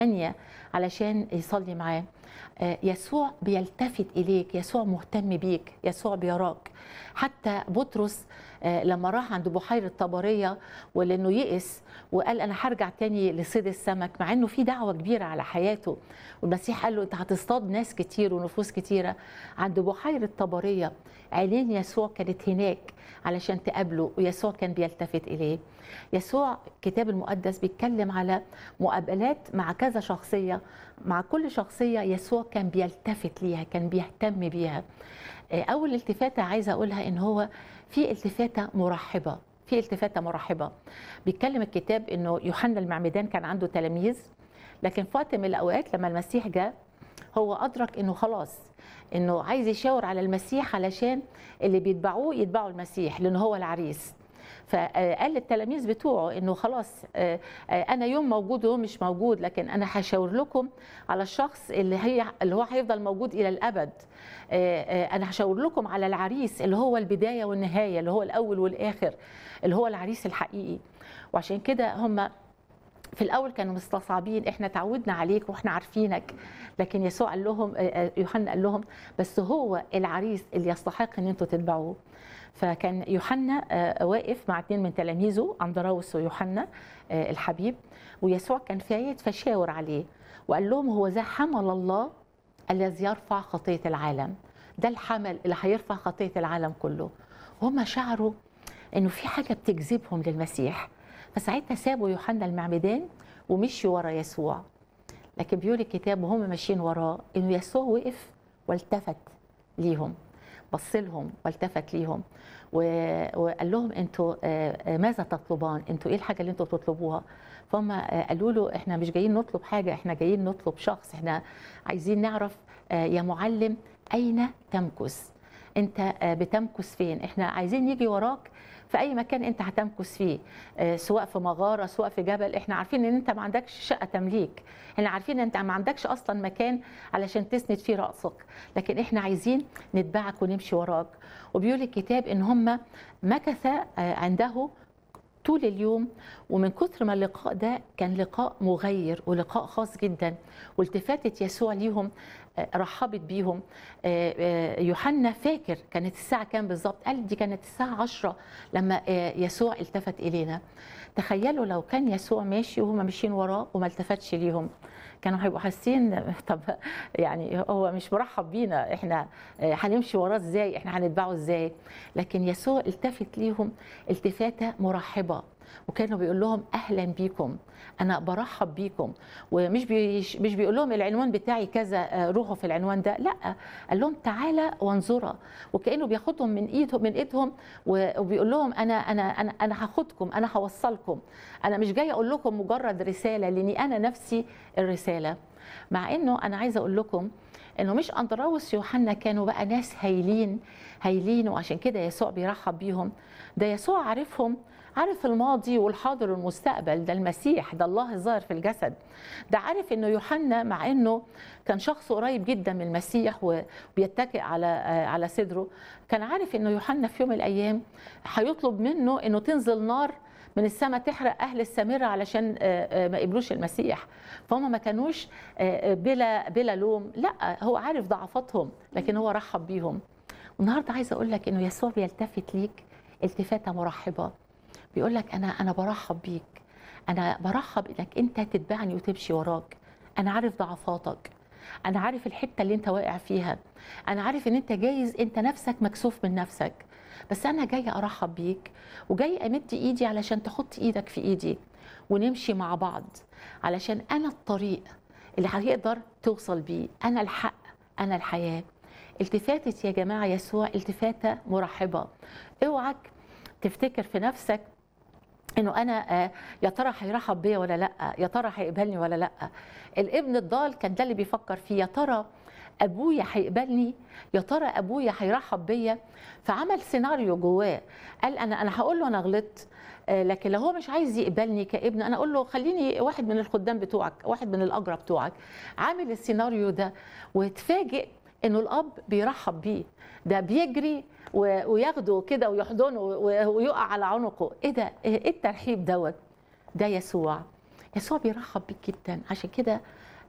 ثانية علشان يصلي معاه آه، يسوع بيلتفت إليك يسوع مهتم بيك يسوع بيراك حتى بطرس آه، لما راح عند بحيرة طبرية ولأنه يئس وقال أنا هرجع تاني لصيد السمك مع أنه في دعوة كبيرة على حياته والمسيح قال له أنت هتصطاد ناس كتير ونفوس كتيرة عند بحيرة طبرية عينين يسوع كانت هناك علشان تقابله ويسوع كان بيلتفت إليه يسوع الكتاب المقدس بيتكلم على مقابلات مع كذا شخصية مع كل شخصية يسوع كان بيلتفت ليها كان بيهتم بيها آه، أول التفاتة عايزة أقولها إن هو في التفاتة مرحبة في التفاتة مرحبة بيتكلم الكتاب إنه يوحنا المعمدان كان عنده تلاميذ لكن في وقت من الأوقات لما المسيح جاء هو أدرك إنه خلاص إنه عايز يشاور على المسيح علشان اللي بيتبعوه يتبعوا المسيح لأنه هو العريس فقال للتلاميذ بتوعه انه خلاص آه، آه، انا يوم موجود ويوم مش موجود لكن انا هشاور لكم على الشخص اللي هي اللي هو هيفضل موجود الى الابد آه، آه، انا هشاور لكم على العريس اللي هو البدايه والنهايه اللي هو الاول والاخر اللي هو العريس الحقيقي وعشان كده هم في الاول كانوا مستصعبين احنا تعودنا عليك واحنا عارفينك لكن يسوع قال لهم آه، آه، يوحنا قال لهم بس هو العريس اللي يستحق ان انتوا تتبعوه فكان يوحنا آه، واقف مع اثنين من تلاميذه اندراوس ويوحنا آه، الحبيب ويسوع كان فايت فشاور عليه وقال لهم هو ذا حمل الله الذي يرفع خطيه العالم ده الحمل اللي هيرفع خطيه العالم كله وهم شعروا انه في حاجه بتجذبهم للمسيح فساعتها سابوا يوحنا المعمدان ومشوا ورا يسوع لكن بيقول الكتاب وهم ماشيين وراه انه يسوع وقف والتفت ليهم بص لهم والتفت ليهم و- وقال لهم انتوا آه، آه، ماذا تطلبان انتوا ايه الحاجه اللي انتوا بتطلبوها فهم آه، قالوا له احنا مش جايين نطلب حاجه احنا جايين نطلب شخص احنا عايزين نعرف آه، يا معلم اين تمكث انت آه، بتمكث فين احنا عايزين نيجي وراك في اي مكان انت هتمكث فيه آه، سواء في مغاره سواء في جبل احنا عارفين ان انت ما عندكش شقه تمليك احنا عارفين ان انت ما عندكش اصلا مكان علشان تسند فيه راسك لكن احنا عايزين نتبعك ونمشي وراك وبيقول الكتاب ان هم مكث آه، عنده طول اليوم ومن كثر ما اللقاء ده كان لقاء مغير ولقاء خاص جدا والتفاتت يسوع ليهم آه، رحبت بيهم آه، آه، يوحنا فاكر كانت الساعة كام بالظبط قال دي كانت الساعة عشرة لما آه، يسوع التفت إلينا تخيلوا لو كان يسوع ماشي وهم ماشيين وراه وما التفتش ليهم كانوا هيبقوا حاسين طب يعني هو مش مرحب بينا احنا آه، هنمشي وراه ازاي احنا هنتبعه ازاي لكن يسوع التفت ليهم التفاته مرحبه وكانوا بيقول لهم اهلا بيكم انا برحب بيكم ومش بيش مش بيقول لهم العنوان بتاعي كذا آه، روحوا في العنوان ده لا قال لهم تعالى وانظرا وكانه بياخدهم من ايدهم من ايدهم و- وبيقول لهم انا انا انا انا هاخدكم انا هوصلكم انا مش جاي اقول لكم مجرد رساله لاني انا نفسي الرساله مع انه انا عايزه اقول لكم انه مش اندراوس يوحنا كانوا بقى ناس هايلين هايلين وعشان كده يسوع بيرحب بيهم ده يسوع عارفهم عارف الماضي والحاضر والمستقبل ده المسيح ده الله الظاهر في الجسد ده عارف انه يوحنا مع انه كان شخص قريب جدا من المسيح وبيتكئ على على صدره كان عارف انه يوحنا في يوم من الايام هيطلب منه انه تنزل نار من السماء تحرق اهل السامره علشان آه، آه، ما يقبلوش المسيح فهم ما كانوش آه، آه، بلا بلا لوم لا هو عارف ضعفاتهم لكن هو رحب بيهم والنهارده عايزه اقول لك انه يسوع بيلتفت ليك التفاته مرحبه بيقول لك انا انا برحب بيك انا برحب انك انت تتبعني وتمشي وراك انا عارف ضعفاتك انا عارف الحته اللي انت واقع فيها انا عارف ان انت جايز انت نفسك مكسوف من نفسك بس انا جايه ارحب بيك وجاي امد ايدي علشان تحط ايدك في ايدي ونمشي مع بعض علشان انا الطريق اللي هتقدر توصل بيه انا الحق انا الحياه التفاتت يا جماعه يسوع التفاته مرحبه اوعك تفتكر في نفسك انه انا آه، يا ترى هيرحب بيا ولا لا يا ترى هيقبلني ولا لا الابن الضال كان ده اللي بيفكر فيه يا ترى ابويا هيقبلني يا ترى ابويا هيرحب بيا فعمل سيناريو جواه قال انا انا هقول له انا غلطت آه، لكن لو هو مش عايز يقبلني كابن انا اقول له خليني واحد من الخدام بتوعك واحد من الاجرة بتوعك عامل السيناريو ده واتفاجئ انه الاب بيرحب بيه ده بيجري و- وياخده كده ويحضنه و- ويقع على عنقه ايه ده ايه الترحيب دوت ده يسوع يسوع بيرحب بيك جدا عشان كده